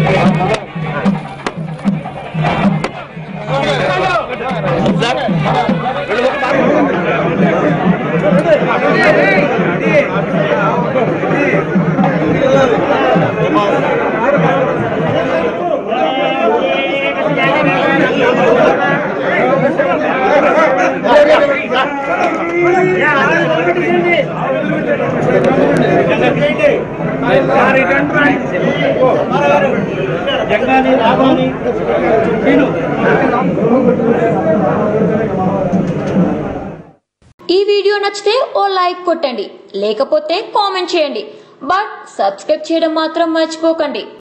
జంగాని రాగాని నేను ఈ వీడియో నచ్చితే ఓ లైక్ కొట్టండి లేకపోతే కామెంట్ చేయండి బట్ సబ్స్క్రైబ్ చేయడం మాత్రం మర్చిపోకండి